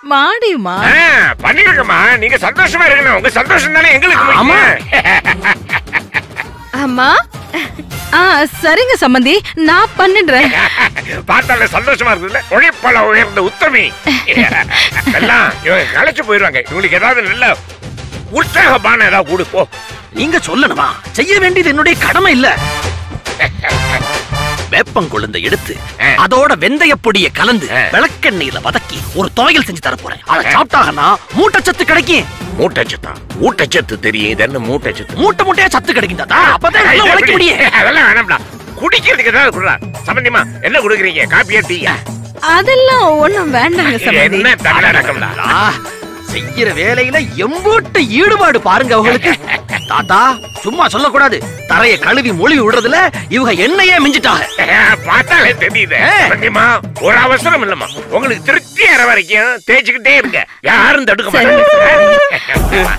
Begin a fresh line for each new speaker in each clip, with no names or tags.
மாடியுமா
ஆ, பண்ணிருக்கம்மா நீங்க சந்தோஷமா இருக்கணும் உங்க சந்தோஷம் தானே எங்களுக்கு
ஆமா.
முக்கியம்.
அம்மா
ஆ சரிங்க சம்பந்தி நான் பண்ணிடுறேன்
பார்த்தால சந்தோஷமா இருக்குல்ல உழைப்பால உயர்ந்த உத்தமி எல்லாம் இவங்க களைச்சு போயிருவாங்க இவங்களுக்கு ஏதாவது நல்ல உற்சாகமான ஏதாவது கொடு போ
நீங்க சொல்லணுமா செய்ய வேண்டியது என்னுடைய கடமை இல்ல வேப்பங்குழுந்த எடுத்து
ஆ.
அதோட வெந்தய பொடியை கலந்து
ஆ.
விளக்கெண்ணெயில வதக்கி ஒரு துவையல் செஞ்சு தர போறேன் அதை சாப்பிட்டாங்கன்னா மூட்டச்சத்து கிடைக்கும்
மூட்டச்சத்தா மூட்டச்சத்து தெரியும் இது என்ன மூட்டச்சத்து
மூட்டை மூட்டையா சத்து கிடைக்கும் தாத்தா அப்பதான் உள்ள உழைக்க முடியும்
அதெல்லாம் வேணாம்டா குடிக்கிறதுக்கு ஏதாவது குடுறா சம்பந்திமா என்ன குடுக்குறீங்க காப்பியா டீயா
அதெல்லாம் ஒண்ணும் வேண்டாங்க சம்பந்தி
என்ன தமிழ் அடக்கம்டா
ஆ, செய்யற வேலையில எம்போட்டு ஈடுபாடு பாருங்க அவங்களுக்கு தாத்தா சும்மா சொல்லக்கூடாது தரைய கழுவி மொழிவி விடுறதுல இவங்க என்னையே மிஞ்சிட்டாங்க
பார்த்தாலே தெரியுது
ஏ.
சம்பந்திமா ஒரு அவசரம் இல்லம்மா உங்களுக்கு திருப்தி வர வரைக்கும் தேய்ச்சிக்கிட்டே இருங்க யாரும் தடுக்க
சரி,
மாட்டாங்க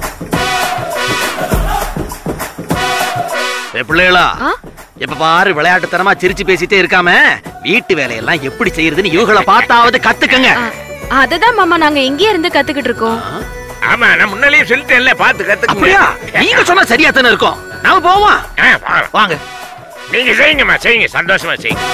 ஏ பிள்ளைகளா
ஆ?
எப்ப பாரு விளையாட்டுத்தனமா சிரிச்சு பேசிட்டே இருக்காம வீட்டு வேலையெல்லாம் எப்படி செய்யறதுன்னு இவங்கள பார்த்தாவது கத்துக்கங்க
அததான் மாமா நாங்க இங்கே இருந்து கத்துக்கிட்டு இருக்கோம்
ஆமா நான் முன்னாலேயே சொல்லிட்டேன்ல பார்த்து
அப்படியா
கத்துக்க
நீங்க சொன்னா சரியா தானே இருக்கும் நாம போவோம் வாங்க
நீங்க செய்யுங்கம்மா செய்யுங்க சந்தோஷமா செய்யுங்க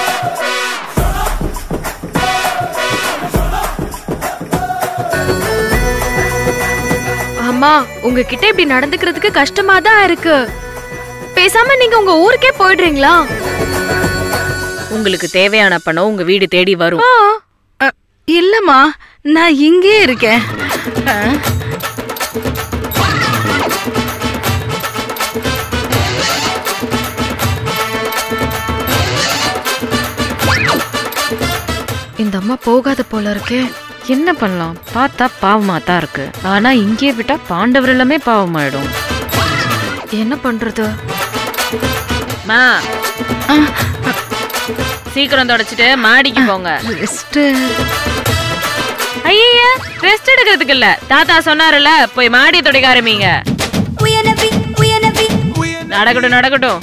அம்மா உங்ககிட்ட இப்படி நடந்துக்கிறதுக்கு கஷ்டமா தான் இருக்கு பேசாம நீங்க உங்க ஊருக்கே போயிடுறீங்களா
உங்களுக்கு தேவையான பணம் உங்க வீடு தேடி வரும்
ஆ,
அ, இல்லம்மா நான் இங்கே இருக்கேன் ஆ,
இந்த அம்மா போகாத போல இருக்கே
என்ன பண்ணலாம் பார்த்தா பாவமா தான் இருக்கு ஆனா இங்கே விட்டா பாண்டவர் எல்லாமே பாவமாயிடும்
என்ன பண்றது
மா சீக்கிரம் தொடச்சிட்டு மாடிக்கு போங்க
rest.
ஐய ரெஸ்ட் எடுக்கிறதுக்கு இல்ல தாத்தா சொன்னாருல போய் மாடி துடைக்க ஆரம்பிங்க நடக்கட்டும் நடக்கட்டும்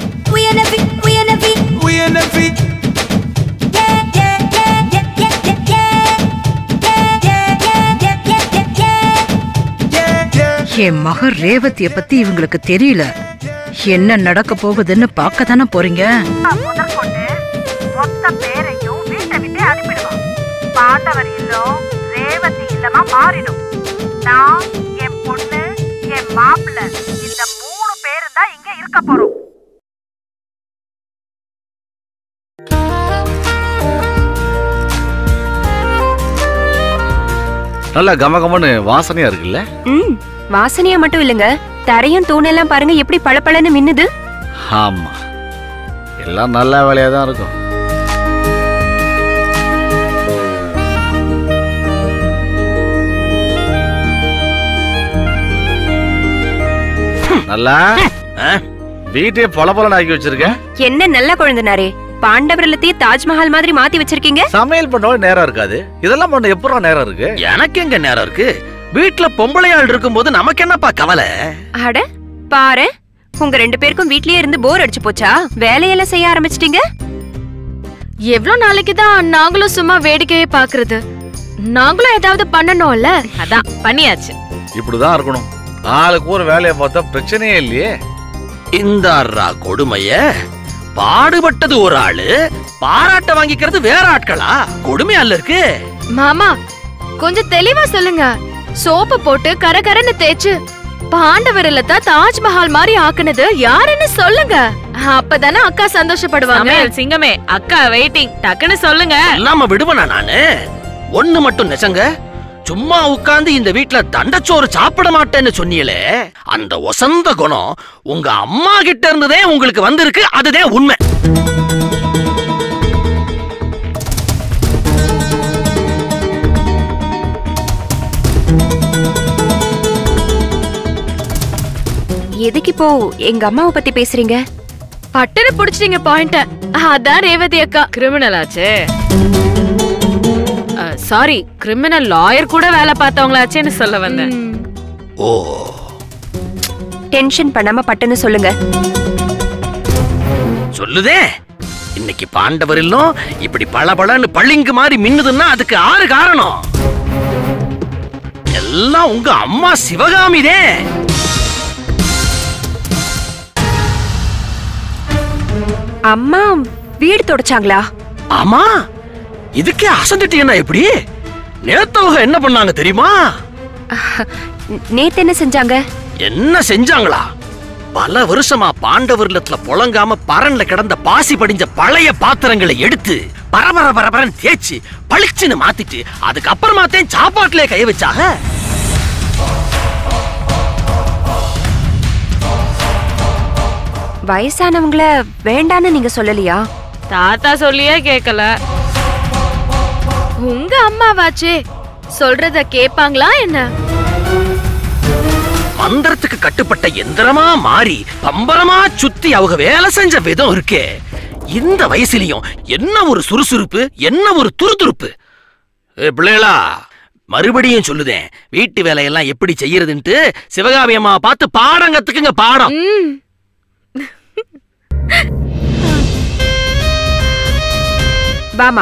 என் மக ரேவதிய பத்தி இவங்களுக்கு தெரியல என்ன நடக்க போகுதுன்னு பார்க்க தானே போறீங்க
முதற்கொண்டு மொத்த பேரையும் வீட்டை விட்டு அனுப்பிடுவான் பாண்டவர் இல்லம் ரேவதி இல்லமா மாறிடும் நான் என் பொண்ணு என் மாப்பிள்ளை இந்த மூணு பேரும் தான் இங்க இருக்க போறோம்
நல்லா கமகமன்னு வாசனையா இருக்குல்ல
ம் வாசனையா மட்டும் இல்லங்க தரையும் தூணெல்லாம் பாருங்க எப்படி பளபளன்னு மின்னுது
ஆமா எல்லாம் நல்ல வேலையா தான் இருக்கும் நல்லா
ஆ?
வீட்டையே பளபளன்னு ஆக்கி வச்சிருக்க
என்ன நல்ல குழந்தனாரே பாண்டவர் இல்லத்தையே தாஜ்மஹால் மாதிரி மாத்தி வச்சிருக்கீங்க
சமையல் பண்ணவே நேரம் இருக்காது இதெல்லாம் பண்ண எப்பறம் நேரம் இருக்கு
எனக்கு எங்க நேரம் இருக்கு வீட்டுல பொம்பளையாள் இருக்கும்போது நமக்கு என்னப்பா கவலை
அட பாரு உங்க ரெண்டு பேருக்கும் வீட்லயே இருந்து போர் அடிச்சு போச்சா வேலையெல்லாம் செய்ய ஆரம்பிச்சிட்டீங்க
எவ்வளவு நாளைக்கு தான் நாங்களும் சும்மா வேடிக்கையே பாக்குறது நாங்களும் ஏதாவது பண்ணணும்ல
அதான் பண்ணியாச்சு
இப்படிதான் இருக்கணும் ஆளுக்கு ஒரு வேலையை பார்த்தா பிரச்சனையே இல்லையே
இந்தாரா கொடுமைய பாடுபட்டது ஒரு ஆளு பாராட்ட வாங்கிக்கிறது வேற ஆட்களா கொடுமையா இல்ல இருக்கு
மாமா கொஞ்சம் தெளிவா சொல்லுங்க சோப்பு போட்டு கரகரன்னு தேய்ச்சு பாண்டவர் இல்லத்தா தாஜ்மஹால் மாதிரி ஆக்குனது யாருன்னு சொல்லுங்க அப்பதானே அக்கா சந்தோஷப்படுவாங்க
சமையல் சிங்கமே அக்கா வெயிட்டிங் டக்குன்னு சொல்லுங்க
இல்லாம விடுவனா நானு ஒண்ணு மட்டும் நெசங்க சும்மா உட்கார்ந்து இந்த வீட்ல தண்டச்சோறு சாப்பிட மாட்டேன்னு சொன்னீங்களே அந்த ஒசந்த குணம் உங்க அம்மா கிட்ட இருந்ததே உங்களுக்கு வந்திருக்கு அதுதான் உண்மை
எதுக்கு இப்போ எங்க அம்மாவை பத்தி பேசுறீங்க
பட்டுன்னு புடிச்சிட்டீங்க பாயிண்ட அதான் ரேவதி அக்கா
கிரிமினல் ஆச்சே சாரி கிரிமினல் லாயர் கூட வேலை பார்த்தவங்களாச்சேன்னு சொல்ல வந்தேன்
ம்.
ஓ
டென்ஷன் பண்ணாம பட்டுன்னு சொல்லுங்க
சொல்லுதே இன்னைக்கு பாண்டவர் இல்லம் இப்படி பளபளன்னு பளிங்கு மாதிரி மின்னுதுன்னா அதுக்கு ஆறு காரணம் எல்லாம் உங்க அம்மா சிவகாமிதே
அம்மா வீடு தொடச்சாங்களா
ஆமா இதுக்கே அசந்துட்டீங்கன்னா எப்படி நேத்தவங்க என்ன பண்ணாங்க தெரியுமா
ந- நேத்து என்ன செஞ்சாங்க
என்ன செஞ்சாங்களா பல வருஷமா பாண்டவர்லத்துல புழங்காம பரன்ல கிடந்த பாசி படிஞ்ச பழைய பாத்திரங்களை எடுத்து பரபர பரபரன்னு தேய்ச்சி பளிச்சுன்னு மாத்திட்டு அதுக்கப்புறமாத்தேன் சாப்பாட்டுல கை வச்சாக
வயசானவங்கள வேண்டான்னு நீங்க சொல்லலையா
தாத்தா சொல்லியே கேட்கல
உங்க அம்மாவாச்சே சொல்றத கேப்பாங்களா என்ன
மந்திரத்துக்கு கட்டுப்பட்ட எந்திரமா மாறி பம்பரமா சுத்தி அவங்க வேலை செஞ்ச விதம் இருக்கே இந்த வயசுலயும் என்ன ஒரு சுறுசுறுப்பு என்ன ஒரு துருதுருப்பு ஏ பிள்ளைகளா மறுபடியும் சொல்லுதேன் வீட்டு வேலையெல்லாம் எப்படி செய்யறதுன்ட்டு சிவகாமி அம்மா பார்த்து பாடம் கத்துக்குங்க பாடம்
ம்
வாமா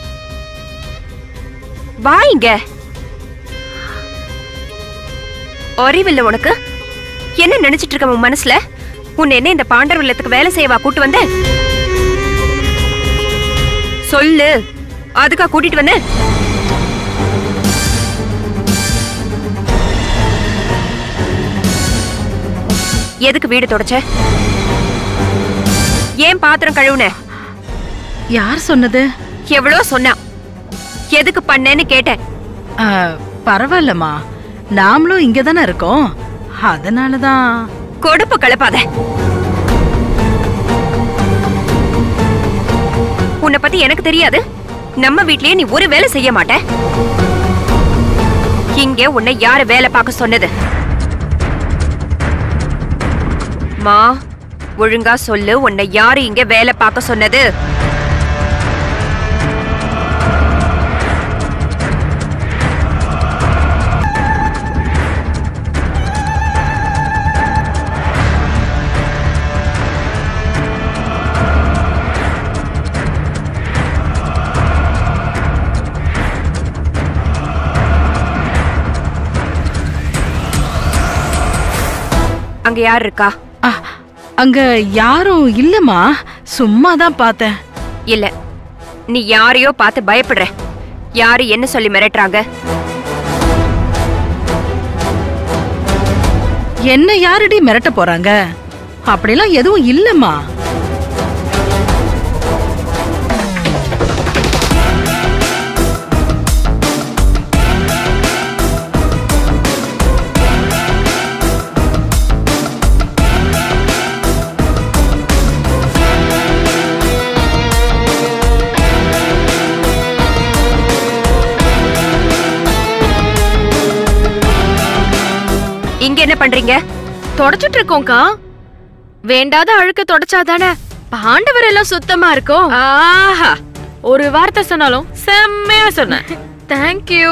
வா இங்க அறிவில்ல உனக்கு என்ன நினைச்சிட்டு இருக்க உன் மனசுல உன்னை என்ன இந்த பாண்டவர் இல்லத்துக்கு வேலை செய்யவா கூட்டு வந்த சொல்லு அதுக்கா கூட்டிட்டு வந்த எதுக்கு வீடு தொடச்ச ஏன் பாத்திரம் கழுவுன
யார் சொன்னது
எவ்வளோ சொன்னா எதுக்கு பண்ணேன்னு கேட்டேன்
ஆ, பரவாயில்லம்மா நாமளும் இங்க தானே இருக்கோம் அதனாலதான்
கொடுப்பு கலப்பாத உன்னை பத்தி எனக்கு தெரியாது நம்ம வீட்லயே நீ ஒரு வேலை செய்ய மாட்ட இங்க உன்னை யாரு வேலை பார்க்க சொன்னது மா ஒழுங்கா சொல்லு உன்னை யாரு இங்க வேலை பார்க்க சொன்னது அங்க யார் இருக்கா
ஆ, அங்க யாரும் இல்லம்மா சும்மா தான் பார்த்தேன்
இல்ல நீ யாரையோ பார்த்து பயப்படுற யாரு என்ன சொல்லி மிரட்டுறாங்க
என்ன யாரடி மிரட்ட போறாங்க அப்படிலாம் எதுவும் இல்லம்மா
இங்க என்ன பண்றீங்க
தொடச்சிட்டு இருக்கோம்க்கா வேண்டாத அழுக்க தொடச்சாதானே பாண்டவர் எல்லாம் சுத்தமா இருக்கும்
ஆஹா ஒரு வார்த்தை சொன்னாலும் செம்மையா சொன்னேன்
தேங்க்யூ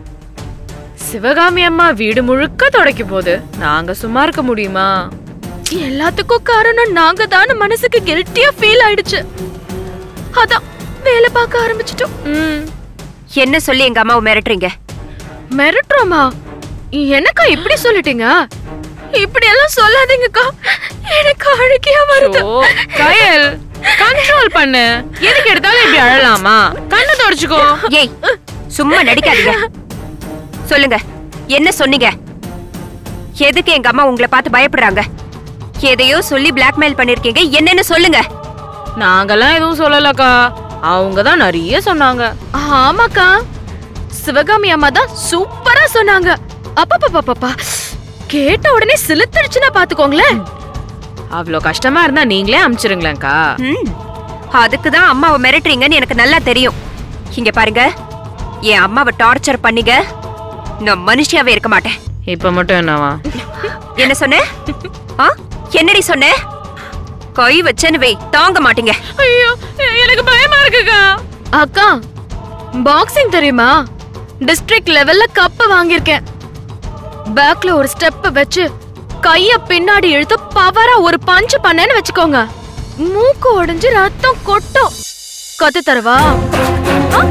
சிவகாமி அம்மா வீடு முழுக்க துடைக்க போது நாங்க சும்மா இருக்க முடியுமா
எல்லாத்துக்கும் காரணம் நாங்க தான மனசுக்கு கில்ட்டியா ஃபீல் ஆயிடுச்சு அதான் வேலை பார்க்க ஆரம்பிச்சிட்டோம்
ம்
என்ன சொல்லி எங்க அம்மாவை மிரட்டுறீங்க
மிரட்டுறோமா என்னக்கா இப்படி சொல்லிட்டீங்க இப்படி எல்லாம் சொல்லாதீங்கக்கா எனக்கு அழுகையா வருது
ஓ, கயல் கண்ட்ரோல் பண்ணு எதுக்கு எடுத்தாலும் இப்படி அழலாமா கண்ணை தொடச்சுக்கோ
ஏய் சும்மா நடிக்காதீங்க சொல்லுங்க என்ன சொன்னீங்க எதுக்கு எங்க அம்மா உங்களை பார்த்து பயப்படுறாங்க எதையோ சொல்லி பிளாக்மெயில் பண்ணிருக்கீங்க என்னன்னு சொல்லுங்க
நாங்கெல்லாம் எதுவும் சொல்லலக்கா அவங்க தான் நிறைய சொன்னாங்க
ஆமாக்கா சிவகாமி அம்மா தான் சூப்பரா சொன்னாங்க அப்பப்பப்பப்பா கேட்ட உடனே சிலுத்துடுச்சுன்னா பாத்துக்கோங்களேன்
அவ்வளோ கஷ்டமா இருந்தா நீங்களே அமிச்சிருங்களேன்க்கா
ம், அதுக்கு தான் அம்மாவை மிரட்டுறீங்கன்னு எனக்கு நல்லா தெரியும் இங்க பாருங்க என் அம்மாவை டார்ச்சர் பண்ணீங்க நான் மனுஷியாவே இருக்க மாட்டேன்
இப்ப மட்டும் என்னவா
என்ன சொன்ன ஆ என்னடி சொன்ன கை வச்சேன்னு வை தாங்க மாட்டீங்க
ஐயோ எனக்கு பயமா இருக்குக்கா
அக்கா பாக்ஸிங் தெரியுமா டிஸ்ட்ரிக்ட் லெவல்ல கப் வாங்கியிருக்கேன் பேக்ல ஒரு ஸ்டெப் வச்சு கைய பின்னாடி இழுத்து பவரா ஒரு பஞ்ச் பண்ணேன்னு வச்சுக்கோங்க மூக்கு உடைஞ்சு ரத்தம் கொட்டும் கத்து தரவா ஆ?